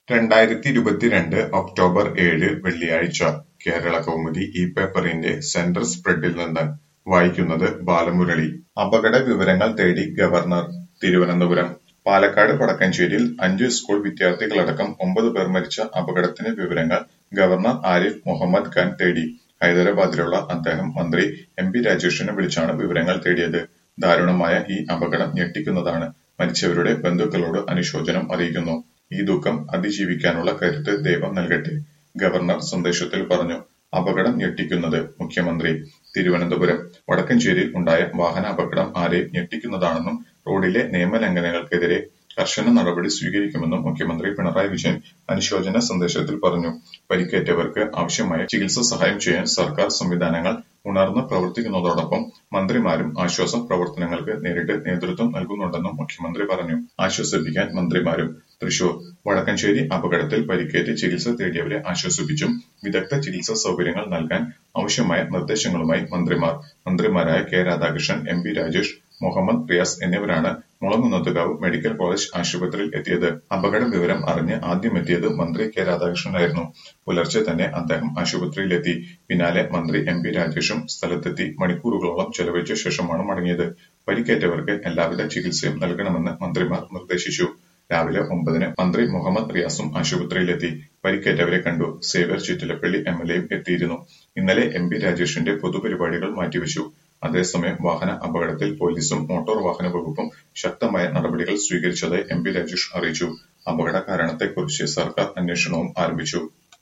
രണ്ടായിരത്തി ഇരുപത്തിരണ്ട് ഒക്ടോബർ ഏഴ് വെള്ളിയാഴ്ച കേരളകൗമുദി ഈ പേപ്പറിന്റെ സെന്റർ സ്പ്രെഡിൽ നിന്ന് വായിക്കുന്നത് ബാലമുരളി അപകട വിവരങ്ങൾ തേടി ഗവർണർ തിരുവനന്തപുരം പാലക്കാട് വടക്കഞ്ചേരിയിൽ അഞ്ച് സ്കൂൾ വിദ്യാർത്ഥികളടക്കം ഒമ്പത് പേർ മരിച്ച അപകടത്തിന്റെ വിവരങ്ങൾ ഗവർണർ ആരിഫ് മുഹമ്മദ് ഖാൻ തേടി ഹൈദരാബാദിലുള്ള അദ്ദേഹം മന്ത്രി എം പി രാജേഷിനെ വിളിച്ചാണ് വിവരങ്ങൾ തേടിയത് ദാരുണമായ ഈ അപകടം ഞെട്ടിക്കുന്നതാണ് മരിച്ചവരുടെ ബന്ധുക്കളോട് അനുശോചനം അറിയിക്കുന്നു ഈ ദുഃഖം അതിജീവിക്കാനുള്ള കരുത്ത് ദൈവം നൽകട്ടെ ഗവർണർ സന്ദേശത്തിൽ പറഞ്ഞു അപകടം ഞെട്ടിക്കുന്നത് മുഖ്യമന്ത്രി തിരുവനന്തപുരം വടക്കഞ്ചേരിയിൽ ഉണ്ടായ വാഹനാപകടം ആരെയും ഞെട്ടിക്കുന്നതാണെന്നും റോഡിലെ നിയമലംഘനങ്ങൾക്കെതിരെ കർശന നടപടി സ്വീകരിക്കുമെന്നും മുഖ്യമന്ത്രി പിണറായി വിജയൻ അനുശോചന സന്ദേശത്തിൽ പറഞ്ഞു പരിക്കേറ്റവർക്ക് ആവശ്യമായ ചികിത്സാ സഹായം ചെയ്യാൻ സർക്കാർ സംവിധാനങ്ങൾ ഉണർന്ന് പ്രവർത്തിക്കുന്നതോടൊപ്പം മന്ത്രിമാരും ആശ്വാസ പ്രവർത്തനങ്ങൾക്ക് നേരിട്ട് നേതൃത്വം നൽകുന്നുണ്ടെന്നും മുഖ്യമന്ത്രി പറഞ്ഞു ആശ്വസിപ്പിക്കാൻ മന്ത്രിമാരും തൃശൂർ വടക്കഞ്ചേരി അപകടത്തിൽ പരിക്കേറ്റ് ചികിത്സ തേടിയവരെ ആശ്വസിപ്പിച്ചും വിദഗ്ധ ചികിത്സാ സൗകര്യങ്ങൾ നൽകാൻ ആവശ്യമായ നിർദ്ദേശങ്ങളുമായി മന്ത്രിമാർ മന്ത്രിമാരായ K Radhakrishnan M P Rajesh Muhammad Riyas എന്നിവരാണ് മുളങ്ങുന്നത്തുകാവ് മെഡിക്കൽ കോളേജ് ആശുപത്രിയിൽ എത്തിയത് അപകട വിവരം അറിഞ്ഞ് ആദ്യം എത്തിയത് മന്ത്രി കെ രാധാകൃഷ്ണനായിരുന്നു പുലർച്ചെ തന്നെ അദ്ദേഹം ആശുപത്രിയിലെത്തി പിന്നാലെ മന്ത്രി എം പി രാജേഷും സ്ഥലത്തെത്തി മണിക്കൂറുകളോളം ചെലവഴിച്ച ശേഷമാണ് മടങ്ങിയത് പരിക്കേറ്റവർക്ക് എല്ലാവിധ ചികിത്സയും നൽകണമെന്ന് മന്ത്രിമാർ നിർദ്ദേശിച്ചു രാവിലെ ഒമ്പതിന് മന്ത്രി മുഹമ്മദ് റിയാസും ആശുപത്രിയിലെത്തി പരിക്കേറ്റവരെ കണ്ടു സേവ്യർ ചിറ്റിലപ്പള്ളി എം എൽ എയും എത്തിയിരുന്നു ഇന്നലെ എം പി രാജേഷിന്റെ പൊതുപരിപാടികൾ മാറ്റിവെച്ചു അതേസമയം വാഹന അപകടത്തിൽ പോലീസും മോട്ടോർ വാഹന വകുപ്പും ശക്തമായ നടപടികൾ സ്വീകരിച്ചതായി എം പി രാജേഷ് അറിയിച്ചു അപകട കാരണത്തെക്കുറിച്ച് സർക്കാർ അന്വേഷണവും ആരംഭിച്ചു